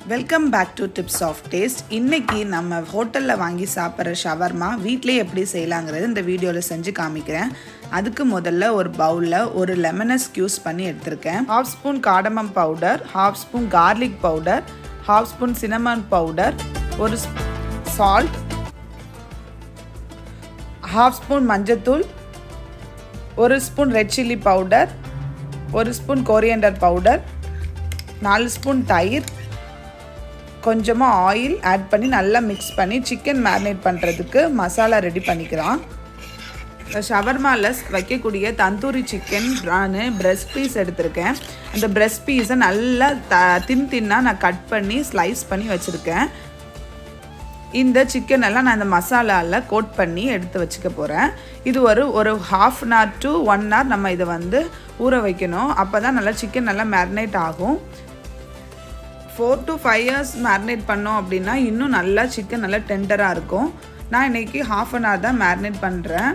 welcome back to tips of taste இன்னைக்கு நம்ம ஹோட்டலில் வாங்கி சாப்பிட்ற ஷவர்மா வீட்டிலேயே எப்படி செய்யலாங்கிறது இந்த வீடியோவில் செஞ்சு காமிக்கிறேன் அதுக்கு முதல்ல ஒரு பவுலில் ஒரு லெமனை ஸ்க்யூஸ் பண்ணி எடுத்திருக்கேன் half spoon cardamom powder half spoon garlic powder half spoon cinnamon powder ஒரு சால்ட் ஹாஃப் ஸ்பூன் மஞ்சத்தூள் ஒரு ஸ்பூன் ரெட் சில்லி பவுடர் ஒரு ஸ்பூன் கோரியண்டர் பவுடர் நாலு ஸ்பூன் தயிர் கொஞ்சமாக ஆயில் ஆட் பண்ணி நல்லா மிக்ஸ் பண்ணி சிக்கன் மேரினேட் பண்ணுறதுக்கு மசாலா ரெடி பண்ணிக்கலாம் ஷவர்மாவில் வைக்கக்கூடிய தந்தூரி சிக்கன் ப்ரானு பிரெஸ்ட் பீஸ் எடுத்திருக்கேன் அந்த பிரெஸ்ட் பீஸை நல்லா த தின் தின்னாக நான் கட் பண்ணி ஸ்லைஸ் பண்ணி வச்சுருக்கேன் இந்த சிக்கன் எல்லாம் நான் இந்த மசாலாவில் கோட் பண்ணி எடுத்து வச்சுக்க போகிறேன் இது ஒரு ஒரு half an hour to one hour நம்ம இதை வந்து ஊற வைக்கணும் அப்போ தான் நல்லா சிக்கன் நல்லா மேரினேட் ஆகும் four to five years marinate பண்ணோம் அப்படின்னா இன்னும் நல்லா சிக்கன் நல்லா டெண்டராக இருக்கும் நான் இன்றைக்கி ஹாஃப் அன் ஹவர் தான் மேரினேட் பண்ணுறேன்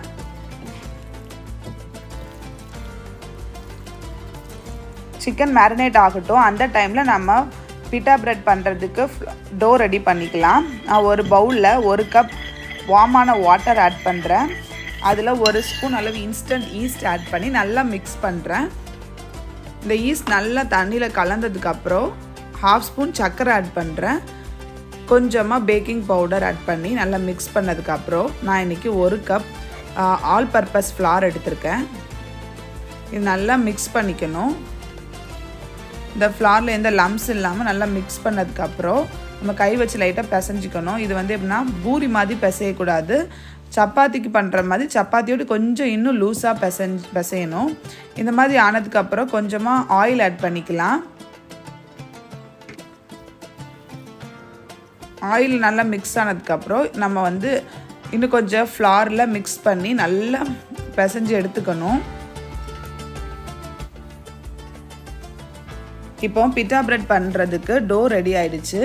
சிக்கன் மேரினேட் ஆகட்டும் அந்த டைமில் நம்ம பிட்டா பிரெட் பண்ணுறதுக்கு டோ ரெடி பண்ணிக்கலாம் நான் ஒரு பவுலில் ஒரு கப் வார்மான வாட்டர் ஆட் பண்ணுறேன் அதில் ஒரு ஸ்பூன் அளவு இன்ஸ்டன்ட் ஈஸ்ட் ஆட் பண்ணி நல்லா மிக்ஸ் பண்ணுறேன் இந்த ஈஸ்ட் நல்லா தண்ணியில் கலந்ததுக்கப்புறம் ஹாஃப் ஸ்பூன் சர்க்கரை ஆட் பண்ணுறேன் கொஞ்சமாக பேக்கிங் பவுடர் ஆட் பண்ணி நல்லா மிக்ஸ் பண்ணதுக்கப்புறம் நான் இன்றைக்கி ஒரு கப் ஆல் பர்பஸ் ஃப்ளார் எடுத்திருக்கேன் இது நல்லா மிக்ஸ் பண்ணிக்கணும் இந்த ஃப்ளாரில் எந்த லம்ஸ் இல்லாமல் நல்லா மிக்ஸ் பண்ணதுக்கப்புறம் நம்ம கை வச்சு லைட்டாக பிசைஞ்சிக்கணும் இது வந்து எப்படின்னா பூரி மாதிரி பிசையக்கூடாது சப்பாத்திக்கு பண்ணுற மாதிரி சப்பாத்தியோடு கொஞ்சம் இன்னும் லூஸாக பிசைஞ்சு பிசையணும் இந்த மாதிரி ஆனதுக்கப்புறம் கொஞ்சமாக ஆயில் ஆட் பண்ணிக்கலாம் ஆயில் நல்லா மிக்ஸ் ஆனதுக்கப்புறம் நம்ம வந்து இன்னும் கொஞ்சம் ஃப்ளாரில் மிக்ஸ் பண்ணி நல்லா பிசைஞ்சு எடுத்துக்கணும் இப்போ பிட்டா பிரெட் பண்ணுறதுக்கு டோ ரெடி ஆயிடுச்சு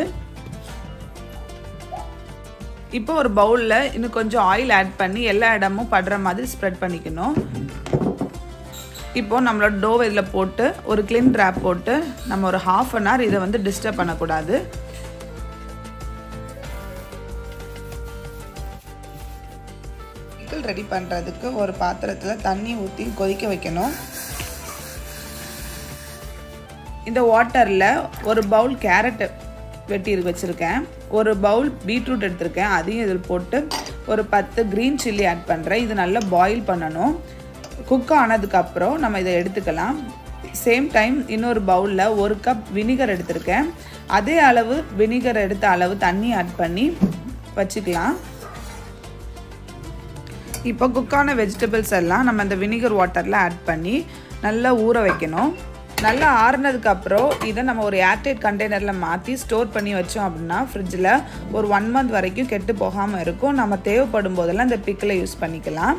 இப்போ ஒரு பவுலில் இன்னும் கொஞ்சம் ஆயில் ஆட் பண்ணி எல்லா இடமும் படுற மாதிரி ஸ்ப்ரெட் பண்ணிக்கணும் இப்போ நம்மளோட டோ இதில் போட்டு ஒரு கிளின் ட்ராப் போட்டு நம்ம ஒரு ஹாஃப் அன் ஹவர் இதை வந்து டிஸ்டர்ப் பண்ணக்கூடாது பிக்கிள் ரெடி பண்ணுறதுக்கு ஒரு பாத்திரத்தில் தண்ணி ஊற்றி கொதிக்க வைக்கணும் இந்த வாட்டரில் ஒரு பவுல் கேரட் வெட்டி வச்சுருக்கேன் ஒரு பவுல் பீட்ரூட் எடுத்திருக்கேன் அதையும் இதில் போட்டு ஒரு பத்து க்ரீன் சில்லி ஆட் பண்ணுறேன் இது நல்லா பாயில் பண்ணணும் குக் ஆனதுக்கப்புறம் நம்ம இதை எடுத்துக்கலாம் சேம் டைம் இன்னொரு பவுலில் ஒரு கப் வினிகர் எடுத்திருக்கேன் அதே அளவு வினிகர் எடுத்த அளவு தண்ணி ஆட் பண்ணி வச்சுக்கலாம் இப்போ குக்கான வெஜிடபிள்ஸ் எல்லாம் நம்ம அந்த வினிகர் வாட்டரில் ஆட் பண்ணி நல்லா ஊற வைக்கணும் நல்லா ஆறுனதுக்கப்புறம் இதை நம்ம ஒரு ஏர்டைட் கண்டெய்னரில் மாற்றி ஸ்டோர் பண்ணி வச்சோம் அப்படின்னா ஃப்ரிட்ஜில் ஒரு ஒன் மந்த் வரைக்கும் கெட்டு போகாமல் இருக்கும் நம்ம தேவைப்படும் போதெல்லாம் இந்த பிக்கில் யூஸ் பண்ணிக்கலாம்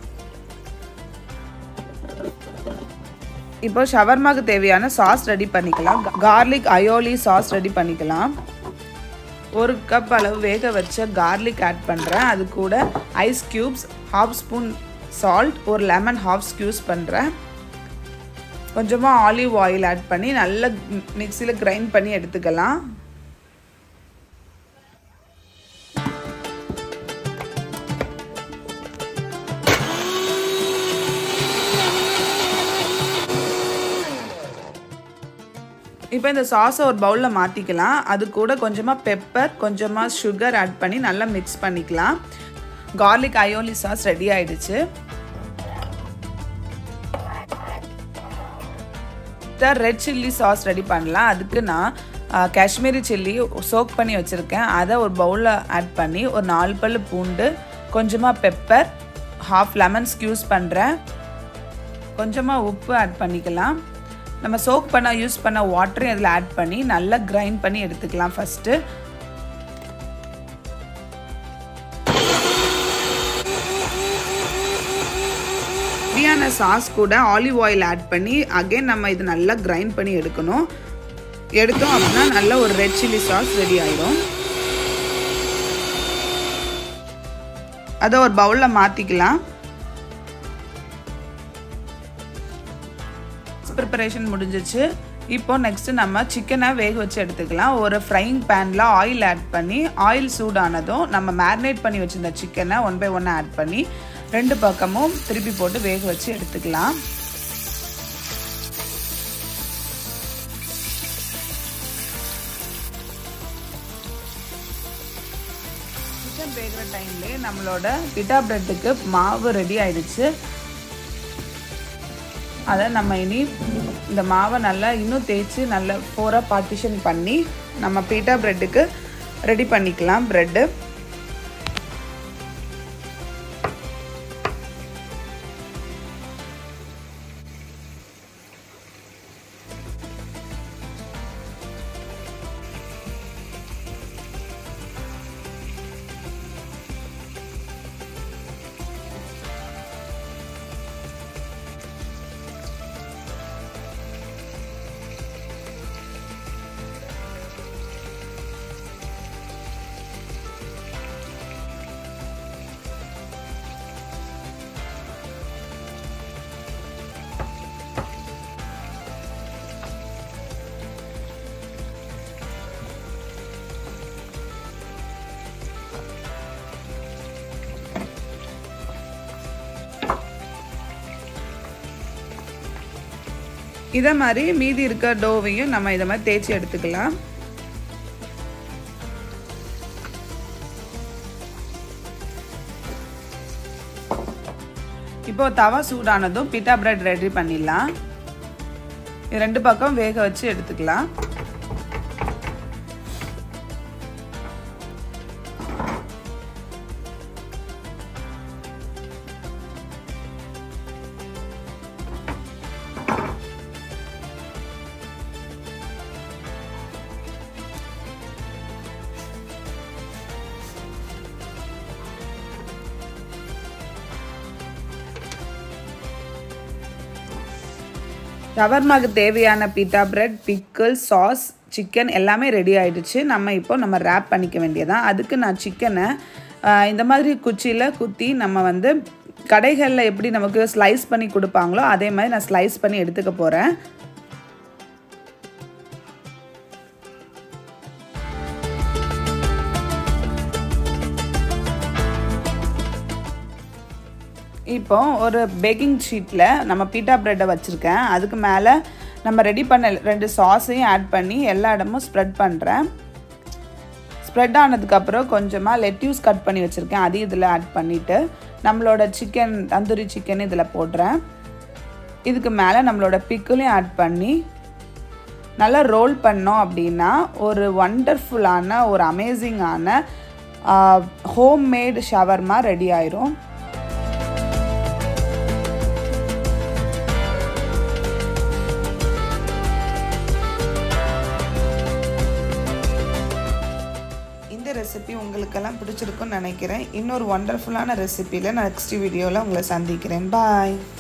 இப்போ ஷவர்மாக்கு தேவையான சாஸ் ரெடி பண்ணிக்கலாம் கார்லிக் அயோலி சாஸ் ரெடி பண்ணிக்கலாம் ஒரு கப் அளவு வேக வச்ச கார்லிக் ஆட் பண்ணுறேன் அது கூட ice cubes half spoon salt ஒரு லெமன் ஹாஃப் ஸ்க்யூஸ் பண்ணுறேன் கொஞ்சமாக ஆலிவ் ஆயில் ஆட் பண்ணி நல்லா மிக்சியில் கிரைண்ட் பண்ணி எடுத்துக்கலாம் இப்போ இந்த சாஸை ஒரு பவுலில் மாற்றிக்கலாம் அது கூட கொஞ்சமாக பெப்பர் கொஞ்சமாக சுகர் ஆட் பண்ணி நல்லா மிக்ஸ் பண்ணிக்கலாம் கார்லிக் அயோலி சாஸ் ரெடி ஆயிடுச்சு ரெட் சில்லி சாஸ் ரெடி பண்ணலாம் அதுக்கு நான் காஷ்மீரி சில்லி சோக் பண்ணி வச்சுருக்கேன் அதை ஒரு பவுலில் ஆட் பண்ணி ஒரு நாலு பல் பூண்டு கொஞ்சமாக பெப்பர் ஹாஃப் லெமன் ஸ்க்யூஸ் பண்ணுறேன் கொஞ்சமாக உப்பு ஆட் பண்ணிக்கலாம் நம்ம சோக் பண்ண யூஸ் பண்ண வாட்டரையும் இதில் ஆட் பண்ணி நல்லா கிரைண்ட் பண்ணி எடுத்துக்கலாம் ஃபஸ்ட்டு ரெடியான சாஸ் கூட ஆலிவ் ஆயில் ஆட் பண்ணி அகைன் நம்ம இது நல்லா கிரைண்ட் பண்ணி எடுக்கணும் எடுத்தோம் அப்படின்னா நல்ல ஒரு ரெட் சில்லி சாஸ் ரெடி ஆயிடும் அதை ஒரு பவுலில் மாற்றிக்கலாம் ப்ரிப்பரேஷன் முடிஞ்சிச்சு இப்போ நெக்ஸ்ட்டு நம்ம சிக்கனை வேக வச்சு எடுத்துக்கலாம் ஒரு ஃப்ரைங் பேனில் ஆயில் ஆட் பண்ணி ஆயில் சூடானதும் நம்ம மேரினேட் பண்ணி வச்சுருந்த சிக்கனை ஒன் பை ஒன் ஆட் பண்ணி ரெண்டு பக்கமும் திருப்பி போட்டு வேக வச்சு எடுத்துக்கலாம் சிக்கன் வேகிற டைம்லேயே நம்மளோட பிட்டா பிரெட்டுக்கு மாவு ரெடி ஆயிடுச்சு அதை நம்ம இனி இந்த மாவை நல்லா இன்னும் தேய்ச்சி நல்லா ஃபோராக பார்ட்டிஷன் பண்ணி நம்ம பீட்டா ப்ரெட்டுக்கு ரெடி பண்ணிக்கலாம் ப்ரெட்டு இதை மாதிரி மீதி இருக்க டோவையும் நம்ம இதை மாதிரி தேய்ச்சி எடுத்துக்கலாம் இப்போ தவா சூடானதும் பிட்டா பிரெட் ரெடி பண்ணிடலாம் இது ரெண்டு பக்கம் வேக வச்சு எடுத்துக்கலாம் ஷவர்மாக்கு தேவையான pita bread pickle sauce chicken எல்லாமே ரெடி ஆயிடுச்சு நம்ம இப்போ நம்ம ரேப் பண்ணிக்க வேண்டியதான் அதுக்கு நான் சிக்கனை இந்த மாதிரி குச்சியில் குத்தி நம்ம வந்து கடைகளில் எப்படி நமக்கு ஸ்லைஸ் பண்ணி கொடுப்பாங்களோ அதே மாதிரி நான் ஸ்லைஸ் பண்ணி எடுத்துக்க போகிறேன் இப்போ ஒரு பேக்கிங் ஷீட்டில் நம்ம பீட்டா ப்ரெட்டை வச்சுருக்கேன் அதுக்கு மேலே நம்ம ரெடி பண்ண ரெண்டு சாஸையும் ஆட் பண்ணி எல்லா இடமும் ஸ்ப்ரெட் பண்ணுறேன் ஸ்ப்ரெட் ஆனதுக்கப்புறம் கொஞ்சமாக லெட்யூஸ் கட் பண்ணி வச்சுருக்கேன் அதையும் இதில் ஆட் பண்ணிவிட்டு நம்மளோட சிக்கன் தந்தூரி சிக்கன் இதில் போடுறேன் இதுக்கு மேலே நம்மளோட பிக்கிளையும் ஆட் பண்ணி நல்லா ரோல் பண்ணோம் அப்படின்னா ஒரு ஒண்டர்ஃபுல்லான ஒரு அமேசிங்கான ஹோம் மேட் ஷவர்மா ரெடி ஆயிரும் இந்த ரெசிபி உங்களுக்கெல்லாம் பிடிச்சிருக்குன்னு நினைக்கிறேன் இன்னொரு ஒண்டர்ஃபுல்லான ரெசிபியில் நான் நெக்ஸ்ட் வீடியோவில் உங்களை சந்திக்கிறேன் பாய்